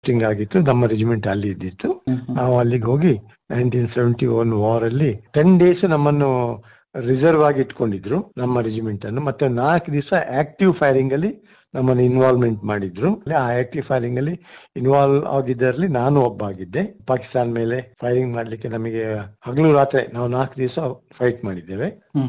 posting ಆಗಿತ್ತು ನಮ್ಮ regiment ಅಲ್ಲಿ ಇದ್ದಿತ್ತು ನಾವು ಅಲ್ಲಿಗೆ ಹೋಗಿ ನೈನ್ಟೀನ್ ಸೆವೆಂಟಿ ಒನ್ ವಾರ್ ಅಲ್ಲಿ ಟೆನ್ ಡೇಸ್ ನಮ್ಮನ್ನು ರಿಸರ್ವ್ ಆಗಿ ಇಟ್ಕೊಂಡಿದ್ರು ನಮ್ಮ ರೆಜಿಮೆಂಟ್ ಅನ್ನು ಮತ್ತೆ ನಾಲ್ಕು ದಿವಸ ಆಕ್ಟಿವ್ ಫೈರಿಂಗ್ ಅಲ್ಲಿ ನಮ್ಮನ್ನು ಇನ್ವಾಲ್ವ್ಮೆಂಟ್ ಮಾಡಿದ್ರು ಆ ಆಕ್ಟಿವ್ ಫೈರಿಂಗ್ ಅಲ್ಲಿ ಇನ್ವಾಲ್ವ್ ಆಗಿದ್ದರಲ್ಲಿ ನಾನು ಒಬ್ಬ ಆಗಿದ್ದೆ ಪಾಕಿಸ್ತಾನ ಮೇಲೆ ಫೈರಿಂಗ್ ಮಾಡ್ಲಿಕ್ಕೆ ನಮಗೆ ಹಗಲು ರಾತ್ರಿ ನಾವು ನಾಲ್ಕು ದಿವಸ ಫೈಟ್ ಮಾಡಿದ್ದೇವೆ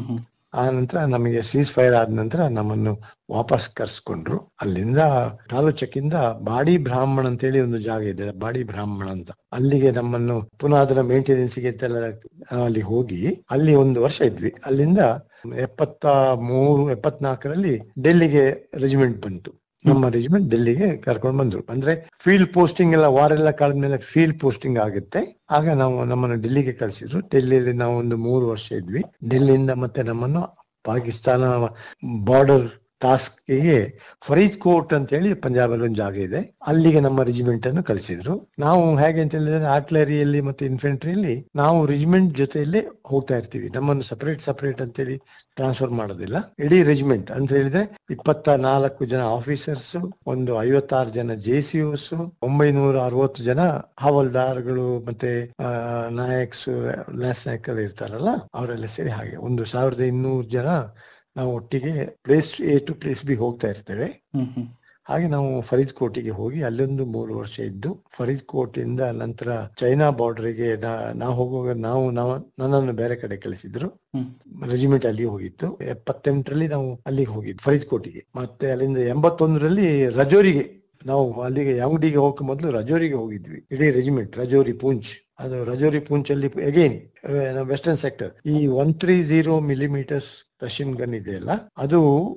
ಆ ನಂತರ ನಮಗೆ ಸೀಸ್ ಫೈರ್ ಆದ ನಂತರ ನಮ್ಮನ್ನು ವಾಪಸ್ ಕರ್ಸ್ಕೊಂಡ್ರು ಅಲ್ಲಿಂದ ಕಾಲುಚಕ್ಕಿಂದ ಬಾಡಿ ಬ್ರಾಹ್ಮಣ ಅಂತೇಳಿ ಒಂದು ಜಾಗ ಇದೆ ಬಾಡಿ ಬ್ರಾಹ್ಮಣ ಅಂತ ಅಲ್ಲಿಗೆ ನಮ್ಮನ್ನು ಪುನಃ ಅದರ ಮೇಂಟೆನೆನ್ಸ್ ಗೆ ಅಂತೆಲ್ಲ ಅಲ್ಲಿ ಹೋಗಿ ಅಲ್ಲಿ ಒಂದು ವರ್ಷ ಇದ್ವಿ ಅಲ್ಲಿಂದ ಎಪ್ಪತ್ತ ಮೂರು ಎಪ್ಪತ್ನಾಲ್ಕರಲ್ಲಿ ಡೆಲ್ಲಿಗೆ ರೆಜಿಮೆಂಟ್ ಬಂತು ನಮ್ಮ ರೆಜಿಮೆಂಟ್ ಡೆಲ್ಲಿಗೆ ಕರ್ಕೊಂಡು ಬಂದ್ರು ಅಂದ್ರೆ ಫೀಲ್ಡ್ ಪೋಸ್ಟಿಂಗ್ ಎಲ್ಲ ವಾರ ಎಲ್ಲ ಕಳೆದ್ಮೇಲೆ ಫೀಲ್ಡ್ ಪೋಸ್ಟಿಂಗ್ ಆಗುತ್ತೆ ಆಗ ನಾವು ನಮ್ಮನ್ನು ಡೆಲ್ಲಿಗೆ ಕಳಿಸಿದ್ರು ಡೆಲ್ಲಿಯಲ್ಲಿ ನಾವು ಒಂದು ಮೂರು ವರ್ಷ ಇದ್ವಿ ಡೆಲ್ಲಿಯಿಂದ ಮತ್ತೆ ನಮ್ಮನ್ನು ಪಾಕಿಸ್ತಾನ ಬಾರ್ಡರ್ ಟಾಸ್ಕ್ಗೆ ಫರೀದ್ ಕೋಟ್ ಅಂತ ಹೇಳಿ ಪಂಜಾಬ್ ಅಲ್ಲಿ ಒಂದು ಜಾಗ ಇದೆ ಅಲ್ಲಿಗೆ ನಮ್ಮ ರೆಜಿಮೆಂಟ್ ಅನ್ನು ಕಳಿಸಿದ್ರು ನಾವು ಹೇಗೆ ಅಂತ ಹೇಳಿದ್ರೆ ಆರ್ಟ್ಲರಿಯಲ್ಲಿ ಮತ್ತೆ ಇನ್ಫೆಂಟ್ರಿಯಲ್ಲಿ ನಾವು ರೆಜಿಮೆಂಟ್ ಜೊತೆಯಲ್ಲೇ ಹೋಗ್ತಾ ಇರ್ತೀವಿ ನಮ್ಮನ್ನು ಸಪರೇಟ್ ಸಪರೇಟ್ ಅಂತೇಳಿ ಟ್ರಾನ್ಸ್ಫರ್ ಮಾಡೋದಿಲ್ಲ ಇಡೀ ರೆಜಿಮೆಂಟ್ ಅಂತ ಹೇಳಿದ್ರೆ ಇಪ್ಪತ್ತ ನಾಲ್ಕು ಜನ ಆಫೀಸರ್ಸ್ ಒಂದು ಐವತ್ತಾರು ಜನ ಜೆ ಸಿ ಒಂಬೈನೂರ ಅರವತ್ತು ಜನ ಹವಲ್ದಾರ್ಗಳು ಮತ್ತೆ ನಾಯಕ್ಸ್ ಲ್ಯಾಸ್ ನಾಯಕರು ಇರ್ತಾರಲ್ಲ ಅವರೆಲ್ಲ ಸೇರಿ ಹಾಗೆ ಒಂದು ಸಾವಿರದ ಇನ್ನೂರು ಜನ ನಾವು ಒಟ್ಟಿಗೆ place A to place B ಹೋಗ್ತಾ ಇರ್ತೇವೆ ಹಾಗೆ ನಾವು ಫರೀದ್ ಕೋಟಿಗೆ ಹೋಗಿ ಅಲ್ಲೊಂದು ಮೂರು ವರ್ಷ ಇದ್ದು ಫರೀದ್ ಕೋಟ್ ಇಂದ ನಂತರ ಚೈನಾ ಬಾರ್ಡರ್ಗೆ ನಾವು ಹೋಗುವಾಗ ನಾವು ನಾವು ನನ್ನನ್ನು ಬೇರೆ ಕಡೆ ಕಳಿಸಿದ್ರು ರೆಜಿಮೆಂಟ್ ಅಲ್ಲಿ ಹೋಗಿತ್ತು ಎಪ್ಪತ್ತೆಂಟರಲ್ಲಿ ನಾವು ಅಲ್ಲಿಗೆ ಹೋಗಿದ್ದು ಫರೀದ್ ಕೋಟಿಗೆ ಮತ್ತೆ ಅಲ್ಲಿಂದ ಎಂಬತ್ತೊಂದರಲ್ಲಿ ರಜೋರಿಗೆ ನಾವು ಅಲ್ಲಿಗೆ ಯಾಂಗ್ಡಿಗೆ ಹೋಗಕ್ಕೆ ಮೊದಲು ರಜೋರಿಗೆ ಹೋಗಿದ್ವಿ ಇಡೀ ರೆಜಿಮೆಂಟ್ ರಜೋರಿ ಪೂಂಚ್ ಅದು ರಜೋರಿ ಪೂಂಚ್ ಅಲ್ಲಿ ಅಗೈನ್ ವೆಸ್ಟರ್ನ್ ಸೆಕ್ಟರ್ ಈ one three zero millimetres Russian gun ಇದೆಯಲ್ಲ ಅದು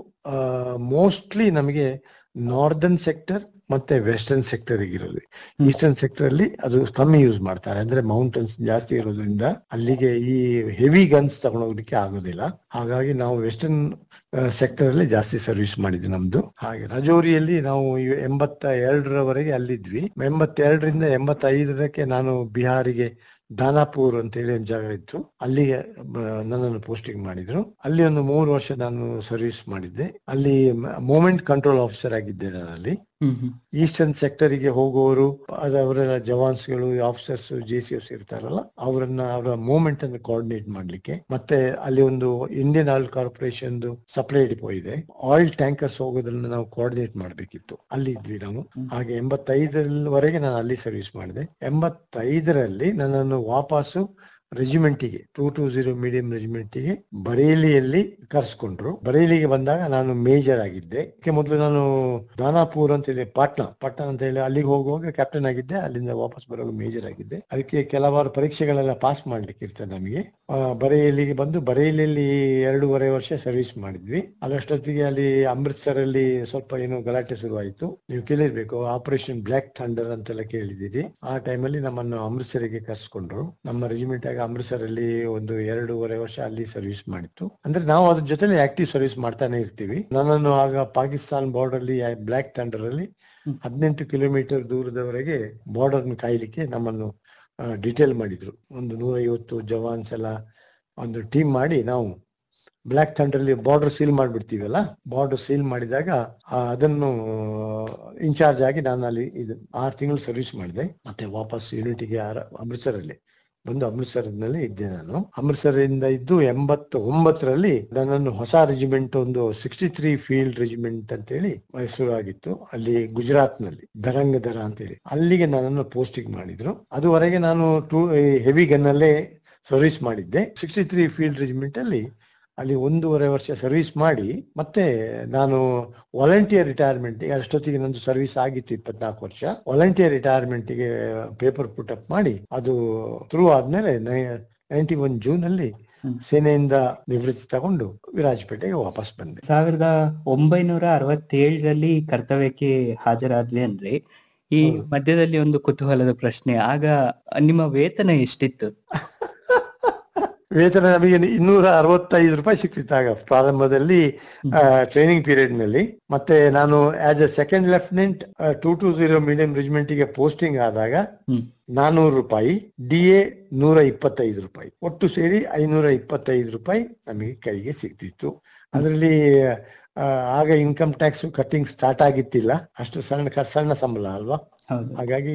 ಮೋಸ್ಟ್ಲಿ ನಮಗೆ ನಾರ್ದರ್ನ್ ಸೆಕ್ಟರ್ ಮತ್ತೆ ವೆಸ್ಟರ್ನ್ ಸೆಕ್ಟರ್ ಇರೋದು ಈಸ್ಟರ್ನ್ ಸೆಕ್ಟರ್ ಅಲ್ಲಿ ಅದು ಕಮ್ಮಿ ಯೂಸ್ ಮಾಡ್ತಾರೆ ಅಂದ್ರೆ ಮೌಂಟನ್ಸ್ ಜಾಸ್ತಿ ಇರೋದ್ರಿಂದ ಅಲ್ಲಿಗೆ ಈ ಹೆವಿ ಗನ್ಸ್ ತಗೊಂಡೋಗ್ಲಿಕ್ಕೆ ಆಗೋದಿಲ್ಲ ಹಾಗಾಗಿ ನಾವು ವೆಸ್ಟರ್ನ್ ಸೆಕ್ಟರ್ ಅಲ್ಲಿ ಜಾಸ್ತಿ ಸರ್ವಿಸ್ ಮಾಡಿದ್ವಿ ನಮ್ದು ಹಾಗೆ ರಜೋರಿಯಲ್ಲಿ ನಾವು ಎಂಬತ್ತ ಎರಡರವರೆಗೆ ಅಲ್ಲಿದ್ವಿ ಎಂಬತ್ತೆರಡರಿಂದ ಎಂಬತ್ತೈದರಕ್ಕೆ ನಾನು ಬಿಹಾರಿಗೆ ದಾನಾಪುರ್ ಅಂತ ಹೇಳಿ ಒಂದು ಜಾಗ ಇತ್ತು ಅಲ್ಲಿಗೆ ನನ್ನನ್ನು ಪೋಸ್ಟಿಂಗ್ ಮಾಡಿದ್ರು ಅಲ್ಲಿ ಒಂದು ಮೂರು ವರ್ಷ ನಾನು ಸರ್ವಿಸ್ ಮಾಡಿದ್ದೆ ಅಲ್ಲಿ ಮೂಮೆಂಟ್ ಕಂಟ್ರೋಲ್ ಆಫೀಸರ್ ಆಗಿದ್ದೆ ನಾನು ಅಲ್ಲಿ ಈಸ್ಟರ್ನ್ ಸೆಕ್ಟರ್ ಗೆ ಹೋಗುವವರು ಅವರ ಜವಾನ್ಸ್ಗಳು ಆಫೀಸರ್ಸ್ ಜೆ ಸಿ ಎಫ್ಸ್ ಇರ್ತಾರಲ್ಲ ಅವರನ್ನ ಅವರ ಮೂವ್ಮೆಂಟ್ ಅನ್ನು ಕೋಆರ್ಡಿನೇಟ್ ಮಾಡ್ಲಿಕ್ಕೆ ಮತ್ತೆ ಅಲ್ಲಿ ಒಂದು Indian oil corporation supply depot ಇದೆ ಆಯಿಲ್ ಟ್ಯಾಂಕರ್ಸ್ ಹೋಗೋದ್ರನ್ನ ನಾವು ಕೋಆರ್ಡಿನೇಟ್ ಮಾಡ್ಬೇಕಿತ್ತು ಅಲ್ಲಿ ಇದ್ವಿ ನಾವು ಹಾಗೆ ಎಂಬತ್ತೈದರವರೆಗೆ ನಾನು ಅಲ್ಲಿ ಸರ್ವಿಸ್ ಮಾಡಿದೆ ಎಂಬತ್ತೈದರಲ್ಲಿ ನನ್ನನ್ನು ವಾಪಸ್ಸು ರೆಜಿಮೆಂಟಿಗೆ ಟೂ ಟೂ ಜೀರೋ ಮೀಡಿಯಂ ರೆಜಿಮೆಂಟಿಗೆ ಬರೇಲಿಯಲ್ಲಿ ಕರ್ಸ್ಕೊಂಡ್ರು ಬರೇಲಿಗೆ ಬಂದಾಗ ನಾನು ಮೇಜರ್ ಆಗಿದ್ದೆ ಅದಕ್ಕೆ ಮೊದಲು ನಾನು ದಾನಾಪುರ್ ಅಂತ ಹೇಳಿ ಪಾಟ್ನಾ ಪಾಟ್ನಾ ಅಂತ ಹೇಳಿ ಅಲ್ಲಿಗೆ ಹೋಗುವಾಗ ಕ್ಯಾಪ್ಟನ್ ಆಗಿದ್ದೆ ಅಲ್ಲಿಂದ ವಾಪಸ್ ಬರುವಾಗ ಮೇಜರ್ ಆಗಿದ್ದೆ ಅದಕ್ಕೆ ಕೆಲವಾರು ಪರೀಕ್ಷೆಗಳೆಲ್ಲ ಪಾಸ್ ಮಾಡ್ಲಿಕ್ಕೆ ಇರ್ತದೆ ನಮಗೆ ಬರೇಲಿಗೆ ಬಂದು ಬರೇಲಿಯಲ್ಲಿ ಎರಡೂವರೆ ವರ್ಷ ಸರ್ವಿಸ್ ಮಾಡಿದ್ವಿ ಅಲ್ಲಷ್ಟೊತ್ತಿಗೆ ಅಲ್ಲಿ ಅಮೃತ್ಸರ್ ಅಲ್ಲಿ ಸ್ವಲ್ಪ ಏನೋ ಗಲಾಟೆ ಶುರುವಾಯಿತು ನೀವು ಕೇಳಿರ್ಬೇಕು ಆಪರೇಷನ್ ಬ್ಲಾಕ್ ಥಂಡರ್ ಅಂತೆಲ್ಲ ಕೇಳಿದಿರಿ ಆ ಟೈಮಲ್ಲಿ ನಮ್ಮನ್ನು ಅಮೃತ್ಸರಿಗೆ ಕರ್ಸ್ಕೊಂಡ್ರು ನಮ್ಮ ರೆಜಿಮೆಂಟ್ ಆಗಿ ಅಮೃತ್ಸರ್ ಅಲ್ಲಿ ಒಂದು ಎರಡೂವರೆ ವರ್ಷ ಅಲ್ಲಿ ಸರ್ವಿಸ್ ಮಾಡಿತ್ತು ಅಂದ್ರೆ ನಾವು ಅದ್ರ ಜೊತೆಲಿ ಆಕ್ಟಿವ್ ಸರ್ವಿಸ್ ಮಾಡ್ತಾನೆ ಇರ್ತೀವಿ ನನ್ನನ್ನು ಆಗ ಪಾಕಿಸ್ತಾನ್ ಬಾರ್ಡರ್ ಅಲ್ಲಿ ಬ್ಲಾಕ್ ಥಂಡರ್ ಅಲ್ಲಿ ಹದಿನೆಂಟು ಕಿಲೋಮೀಟರ್ ದೂರದವರೆಗೆ ಬಾರ್ಡರ್ ಕಾಯ್ಲಿಕ್ಕೆ ನಮ್ಮನ್ನು ಡಿಟೇಲ್ ಮಾಡಿದ್ರು ಒಂದು ನೂರೈವತ್ತು ಜವಾನ್ಸ್ ಎಲ್ಲ ಒಂದು ಟೀಮ್ ಮಾಡಿ ನಾವು ಬ್ಲಾಕ್ ಥಂಡರ್ ಅಲ್ಲಿ ಬಾರ್ಡರ್ ಸೀಲ್ ಮಾಡ್ಬಿಡ್ತೀವಲ್ಲ ಬಾರ್ಡರ್ ಸೀಲ್ ಮಾಡಿದಾಗ ಅದನ್ನು ಇನ್ಚಾರ್ಜ್ ಆಗಿ ನಾನು ಅಲ್ಲಿ ಇದು ಆರು ತಿಂಗಳು ಸರ್ವಿಸ್ ಮಾಡಿದೆ ಮತ್ತೆ ವಾಪಸ್ ಯೂನಿಟಿಗೆ ಅಮೃತ್ಸರ್ ಅಲ್ಲಿ ಬಂದು ಅಮೃತ್ಸರ್ನಲ್ಲಿ ಇದ್ದೆ ನಾನು ಅಮೃತ್ಸರ್ ಇಂದ ಇದ್ದು ಎಂಬತ್ತು ಒಂಬತ್ತರಲ್ಲಿ ನನ್ನನ್ನು ಹೊಸ ರೆಜಿಮೆಂಟ್ ಒಂದು ಸಿಕ್ಸ್ಟಿ ತ್ರೀ ಫೀಲ್ಡ್ ರೆಜಿಮೆಂಟ್ ಅಂತ ಹೇಳಿ ಮೈಸೂರು ಆಗಿತ್ತು ಅಲ್ಲಿ ಗುಜರಾತ್ ನಲ್ಲಿ ದರಂಗ ದರ ಅಂತ ಹೇಳಿ ಅಲ್ಲಿಗೆ ನನ್ನನ್ನು ಪೋಸ್ಟಿಂಗ್ ಮಾಡಿದ್ರು ಅದುವರೆಗೆ ನಾನು ಟೂ ಹೆವಿ ಗನ್ ಅಲ್ಲೇ ಸರ್ವಿಸ್ ಮಾಡಿದ್ದೆ ಸಿಕ್ಸ್ಟಿ ತ್ರೀ ಫೀಲ್ಡ್ ರೆಜಿಮೆಂಟ್ ಅಲ್ಲಿ ಅಲ್ಲಿ ಒಂದೂವರೆ ವರ್ಷ ಸರ್ವಿಸ್ ಮಾಡಿ ಮತ್ತೆ ನಾನು ವಾಲಂಟಿಯರ್ ರಿಟೈರ್ಮೆಂಟ್ ಅಷ್ಟೊತ್ತಿಗೆ ನಂದು ಸರ್ವಿಸ್ ಆಗಿತ್ತು ಇಪ್ಪತ್ನಾಲ್ಕು ವರ್ಷ ವಾಲಂಟಿಯರ್ ರಿಟೈರ್ಮೆಂಟ್ ಗೆ ಪೇಪರ್ ಪುಟ್ ಅಪ್ ಮಾಡಿ ಅದು ಥ್ರೂ ಆದ್ಮೇಲೆ ನೈನ್ಟಿ ಒನ್ ಜೂನ್ ಅಲ್ಲಿ ಸೇನೆಯಿಂದ ನಿವೃತ್ತಿ ತಗೊಂಡು ವಿರಾಜಪೇಟೆಗೆ ವಾಪಸ್ ಬಂದೆ ಸಾವಿರದ ಒಂಬೈನೂರ ಅರವತ್ತೇಳರಲ್ಲಿ ಕರ್ತವ್ಯಕ್ಕೆ ಹಾಜರಾದ್ವಿ ಅಂದ್ರೆ ಈ ಮಧ್ಯದಲ್ಲಿ ಒಂದು ಕುತೂಹಲದ ಪ್ರಶ್ನೆ ಆಗ ನಿಮ್ಮ ವೇತನ ಎಷ್ಟಿತ್ತು ವೇತನ ನಮಗೆ ಇನ್ನೂರ ಅರವತ್ತೈದು ರೂಪಾಯಿ ಸಿಕ್ತಿತ್ತು ಆಗ ಪ್ರಾರಂಭದಲ್ಲಿ ಟ್ರೈನಿಂಗ್ ಪೀರಿಯಡ್ ನಲ್ಲಿ ಮತ್ತೆ ನಾನು as a second lieutenant two two zero medium regiment ಗೆ ಪೋಸ್ಟಿಂಗ್ ಆದಾಗ ನಾನೂರು ರೂಪಾಯಿ ಡಿ ಎ ನೂರ ಇಪ್ಪತ್ತೈದು ರೂಪಾಯಿ ಒಟ್ಟು ಸೇರಿ ಐನೂರ ಇಪ್ಪತ್ತೈದು ರೂಪಾಯಿ ನಮಗೆ ಕೈಗೆ ಸಿಗ್ತಿತ್ತು ಅದರಲ್ಲಿ ಆಗ ಇನ್ಕಮ್ ಟ್ಯಾಕ್ಸ್ ಕಟ್ಟಿಂಗ್ ಸ್ಟಾರ್ಟ್ ಆಗಿತ್ತಿಲ್ಲ ಅಷ್ಟು ಸಣ್ಣ ಸಣ್ಣ ಸಂಬಳ ಅಲ್ವಾ ಹೌದು ಹಾಗಾಗಿ